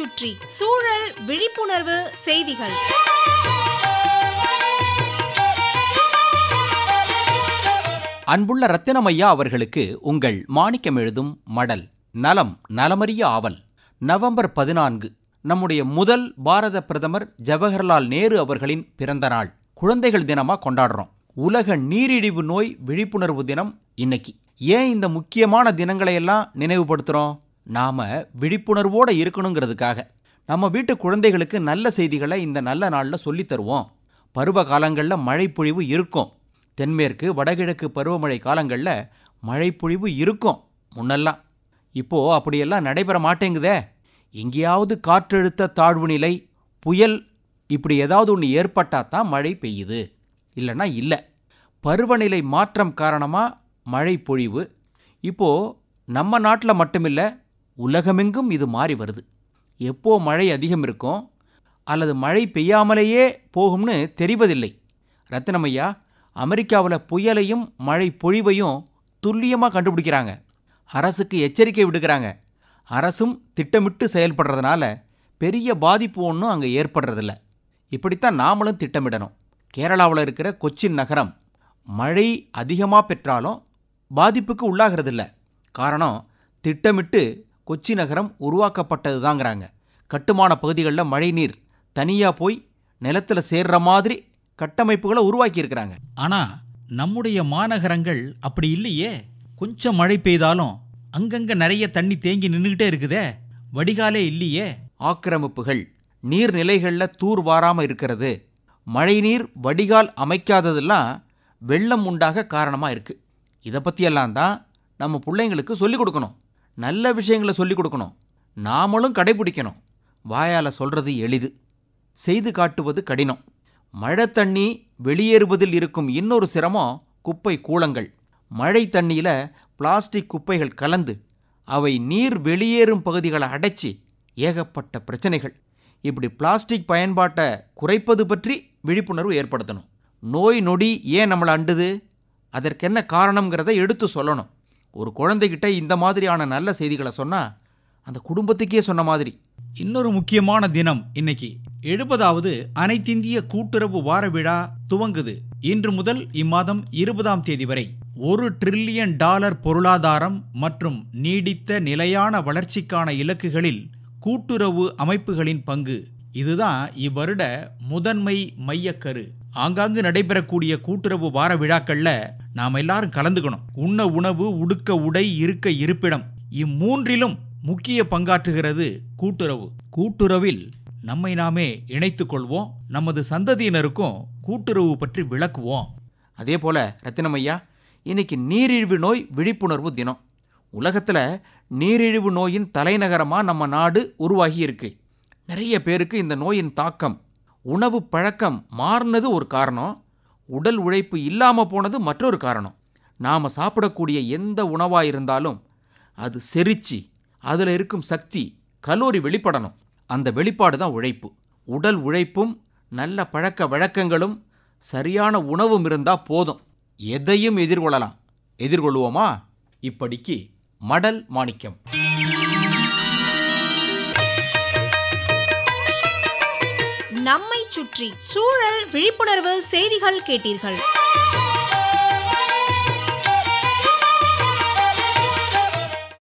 சுற்றி சூழல் விழிப்புணர்வு செய்திகள் அன்புள்ள ரத்தினமையா அவர்களுக்கு உங்கள் மாணிக்கம் எழுதும் மடல் நலம் நலமறிய ஆவல் நவம்பர் பதினான்கு நம்முடைய முதல் பாரத பிரதமர் ஜவஹர்லால் நேரு அவர்களின் பிறந்த நாள் குழந்தைகள் தினமா கொண்டாடுறோம் உலக நீரிழிவு நோய் விழிப்புணர்வு தினம் இன்னைக்கு ஏன் இந்த முக்கியமான தினங்களை எல்லாம் நினைவுபடுத்துறோம் நாம விழிப்புணர்வோட இருக்கணுங்கிறதுக்காக நம்ம வீட்டு குழந்தைகளுக்கு நல்ல செய்திகளை இந்த நல்ல நாளில் சொல்லித் தருவோம் பருவ காலங்களில் மழைப்பொழிவு இருக்கும் தென்மேற்கு வடகிழக்கு பருவமழை காலங்களில் மழைப்பொழிவு இருக்கும் முன்னெல்லாம் இப்போ அப்படியெல்லாம் நடைபெற மாட்டேங்குதே எங்கேயாவது காற்றழுத்த தாழ்வு நிலை புயல் இப்படி ஏதாவது ஒன்று ஏற்பட்டால் தான் மழை பெய்யுது இல்லைன்னா இல்லை பருவநிலை மாற்றம் காரணமாக மழை பொழிவு இப்போ நம்ம நாட்டில் மட்டுமில்ல உலகமெங்கும் இது மாறி வருது எப்போ மழை அதிகம் இருக்கும் அல்லது மழை பெய்யாமலேயே போகும்னு தெரிவதில்லை ரத்தினமையா அமெரிக்காவில் புயலையும் மழை பொழிவையும் துல்லியமாக கண்டுபிடிக்கிறாங்க அரசுக்கு எச்சரிக்கை விடுக்கிறாங்க அரசும் திட்டமிட்டு செயல்படுறதுனால பெரிய பாதிப்பு ஒன்றும் அங்கே ஏற்படுறதில்ல இப்படித்தான் நாமளும் திட்டமிடணும் கேரளாவில் இருக்கிற கொச்சின் நகரம் மழை அதிகமாக பெற்றாலும் பாதிப்புக்கு உள்ளாகிறதில்ல காரணம் திட்டமிட்டு கொச்சி நகரம் உருவாக்கப்பட்டது தாங்கிறாங்க கட்டுமான பகுதிகளில் மழைநீர் தனியாக போய் நிலத்தில் சேர்ற மாதிரி கட்டமைப்புகளை உருவாக்கியிருக்கிறாங்க ஆனா நம்முடைய மாநகரங்கள் அப்படி இல்லையே கொஞ்சம் மழை பெய்தாலும் அங்கங்க நிறைய தண்ணி தேங்கி நின்றுகிட்டே இருக்குதே வடிகாலே இல்லையே ஆக்கிரமிப்புகள் நீர்நிலைகளில் தூர் வாராமல் இருக்கிறது மழைநீர் வடிகால் அமைக்காததெல்லாம் வெள்ளம் உண்டாக காரணமாக இருக்குது இதை பற்றியெல்லாம் தான் நம்ம பிள்ளைங்களுக்கு சொல்லிக் கொடுக்கணும் நல்ல விஷயங்களை சொல்லிக் கொடுக்கணும் நாமளும் கடைபிடிக்கணும் வாயால் சொல்கிறது எளிது செய்து காட்டுவது கடினம் மழை தண்ணி வெளியேறுவதில் இருக்கும் இன்னொரு சிரமம் குப்பை கூளங்கள் மழை தண்ணியில் பிளாஸ்டிக் குப்பைகள் கலந்து அவை நீர் வெளியேறும் பகுதிகளை அடைச்சி ஏகப்பட்ட பிரச்சனைகள் இப்படி பிளாஸ்டிக் பயன்பாட்டை குறைப்பது பற்றி விழிப்புணர்வு ஏற்படுத்தணும் நோய் நொடி ஏன் நம்மளை அண்டுது அதற்கென்ன காரணங்கிறத எடுத்து சொல்லணும் ஒரு குழந்தைகிட்ட இந்த மாதிரியான நல்ல செய்திகளை சொன்னால் அந்த குடும்பத்துக்கே சொன்ன மாதிரி இன்னொரு முக்கியமான தினம் இன்னைக்கு எழுபதாவது அனைத்திந்திய கூட்டுறவு வார விழா துவங்குது இன்று முதல் இம்மாதம் இருபதாம் தேதி வரை ஒரு ட்ரில்லியன் டாலர் பொருளாதாரம் மற்றும் நீடித்த நிலையான வளர்ச்சிக்கான இலக்குகளில் கூட்டுறவு அமைப்புகளின் பங்கு இதுதான் இவ்வருட முதன்மை மையக்கரு ஆங்காங்கு நடைபெறக்கூடிய கூட்டுறவு வார விழாக்கள்ல நாம் எல்லாரும் கலந்துக்கணும் உண்ண உணவு உடுக்க உடை இருக்க இருப்பிடம் இம்மூன்றிலும் முக்கிய பங்காற்றுகிறது கூட்டுறவு கூட்டுறவில் நம்மை நாமே இணைத்துக் கொள்வோம் நமது சந்ததியினருக்கும் கூட்டுறவு பற்றி விளக்குவோம் அதே போல ரத்தினமையா இன்னைக்கு நீரிழிவு நோய் விழிப்புணர்வு தினம் உலகத்தில் நீரிழிவு நோயின் தலைநகரமாக நம்ம நாடு உருவாகி இருக்கு நிறைய பேருக்கு இந்த நோயின் தாக்கம் உணவு பழக்கம் மாறினது ஒரு காரணம் உடல் உழைப்பு இல்லாமல் போனது மற்றொரு காரணம் நாம் சாப்பிடக்கூடிய எந்த உணவாக இருந்தாலும் அது செரிச்சு அதில் இருக்கும் சக்தி கலோரி வெளிப்படணும் அந்த வெளிப்பாடு தான் உழைப்பு உடல் உழைப்பும் நல்ல பழக்க வழக்கங்களும் சரியான உணவும் இருந்தால் போதும் எதையும் எதிர்கொள்ளலாம் எதிர்கொள்வோமா இப்படிக்கு மடல் மாணிக்கம் நம்மை சுற்றி சூழல் விழிப்புணர்வு செய்திகள் கேட்டீர்கள்